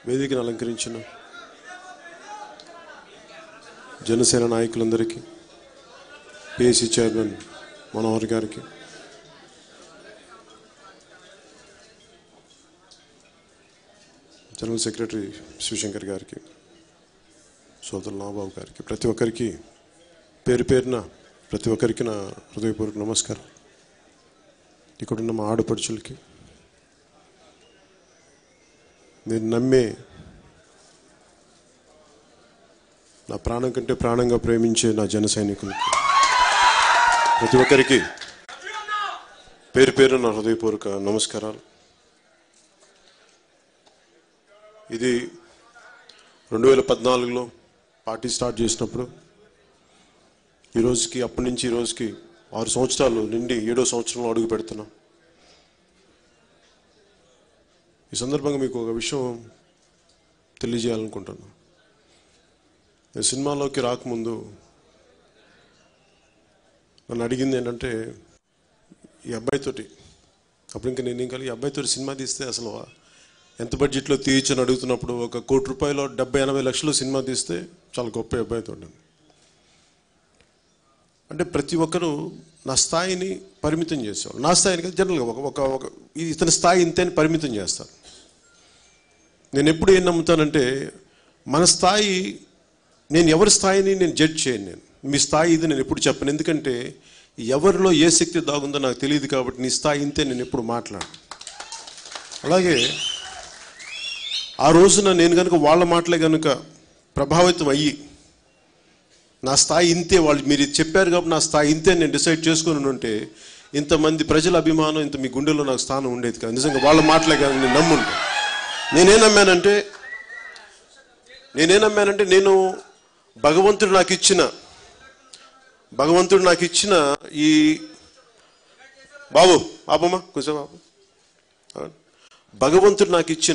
వేదికను అలంకరించిన జనసేన నాయకులందరికీ పిఎస్సి చైర్మన్ మనోహర్ గారికి జనరల్ సెక్రటరీ శివశంకర్ గారికి సోదరు నాబాబు గారికి ప్రతి ఒక్కరికి పేరు పేరున ప్రతి ఒక్కరికి నా హృదయపూర్వక నమస్కారం ఇక్కడున్న మా ఆడపడుచులకి నేను నమ్మే నా ప్రాణం కంటే ప్రాణంగా ప్రేమించే నా జన సైనికులకి ప్రతి ఒక్కరికి పేరు పేరు నా హృదయపూర్వక నమస్కారాలు ఇది రెండు వేల పద్నాలుగులో పార్టీ స్టార్ట్ చేసినప్పుడు ఈ రోజుకి అప్పటి నుంచి ఈ రోజుకి ఆరు సంవత్సరాలు నిండి ఏడో సంవత్సరంలో అడుగు పెడుతున్నాం ఈ సందర్భంగా మీకు ఒక విషయం తెలియజేయాలనుకుంటున్నాను నేను సినిమాలోకి రాకముందు నన్ను అడిగింది ఏంటంటే ఈ అబ్బాయితోటి అప్పుడు ఇంకా నేను ఇంకా ఈ అబ్బాయితోటి సినిమా తీస్తే అసలు ఎంత బడ్జెట్లో తీయచ్చని అడుగుతున్నప్పుడు ఒక కోటి రూపాయలు డెబ్బై ఎనభై లక్షలు సినిమా తీస్తే చాలా గొప్ప అబ్బాయితో అంటే ప్రతి ఒక్కరూ నా స్థాయిని పరిమితం చేసేవాళ్ళు నా స్థాయిని కాదు జనరల్గా ఒక ఒక ఒక ఇది ఇతని స్థాయి ఇంతే అని పరిమితం చేస్తారు నేను ఎప్పుడు ఏం నమ్ముతానంటే మన స్థాయి నేను ఎవరి స్థాయిని నేను జడ్జ్ చేయను నేను మీ స్థాయి ఇది నేను ఎప్పుడు చెప్పను ఎందుకంటే ఎవరిలో ఏ శక్తి దాగుందో నాకు తెలియదు కాబట్టి నీ స్థాయి ఇంతే నేను ఎప్పుడు మాట్లాడు అలాగే ఆ రోజున నేను కనుక వాళ్ళ మాటలే కనుక ప్రభావితం అయ్యి నా స్థాయి ఇంతే వాళ్ళు మీరు ఇది చెప్పారు కాబట్టి నా స్థాయి ఇంతే అని నేను డిసైడ్ చేసుకుని ఉంటే ఇంతమంది ప్రజల అభిమానం ఇంత మీ గుండెలో నాకు స్థానం ఉండేది కాదు నిజంగా వాళ్ళ మాటలే కాదు నేను నమ్ముంటా నేనేం నమ్మానంటే నేనేం నమ్మానంటే నేను భగవంతుడు నాకు ఇచ్చిన భగవంతుడు నాకు ఇచ్చిన ఈ బాబు బాబమ్మా కూర్చో బాబు ఆ. భగవంతుడు నాకు ఇచ్చిన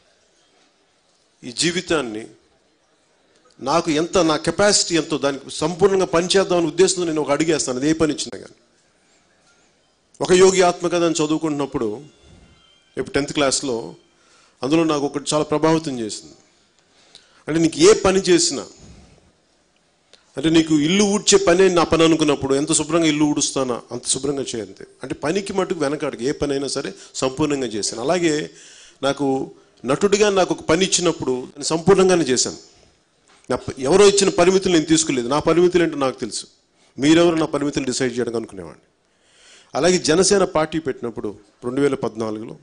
ఈ జీవితాన్ని నాకు ఎంత నా కెపాసిటీ ఎంతో దానికి సంపూర్ణంగా పనిచేద్దామనే ఉద్దేశంతో నేను ఒక అడిగేస్తాను అది ఏ పని ఇచ్చినా కానీ ఒక యోగి ఆత్మకథ అని చదువుకుంటున్నప్పుడు ఇప్పుడు టెన్త్ క్లాస్లో అందులో నాకు ఒకటి చాలా ప్రభావితం చేసింది అంటే నీకు ఏ పని చేసినా అంటే నీకు ఇల్లు ఊడ్చే పని నా పని అనుకున్నప్పుడు ఎంత శుభ్రంగా ఇల్లు ఊడుస్తానా అంత శుభ్రంగా చేయంతే అంటే పనికి మటుకు వెనకాడికి ఏ పని అయినా సరే సంపూర్ణంగా చేశాను అలాగే నాకు నటుడిగా నాకు ఒక పని ఇచ్చినప్పుడు దాన్ని సంపూర్ణంగానే చేశాను నా ప- ఎవరో ఇచ్చిన పరిమితులు నేను తీసుకోలేదు నా పరిమితులు ఏంటో నాకు తెలుసు మీరెవరు నా పరిమితులు డిసైడ్ చేయడం అనుకునేవాడిని అలాగే జనసేన పార్టీ పెట్టినప్పుడు రెండు వేల పద్నాలుగులో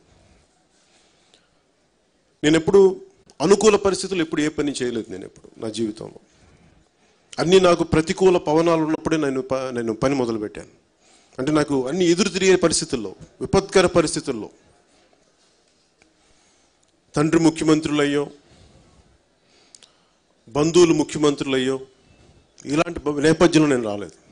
నేను ఎప్పుడు అనుకూల పరిస్థితులు ఎప్పుడు ఏ పని చేయలేదు నేను ఎప్పుడు నా జీవితంలో అన్నీ నాకు ప్రతికూల పవనాలు ఉన్నప్పుడే నేను ప- నేను పని మొదలుపెట్టాను అంటే నాకు అన్ని ఎదురు తిరిగే పరిస్థితుల్లో విపత్కర పరిస్థితుల్లో తండ్రి ముఖ్యమంత్రులయ్యో బంధువులు ముఖ్యమంత్రులయ్యో ఇలాంటి బ- నేపథ్యంలో నేను రాలేదు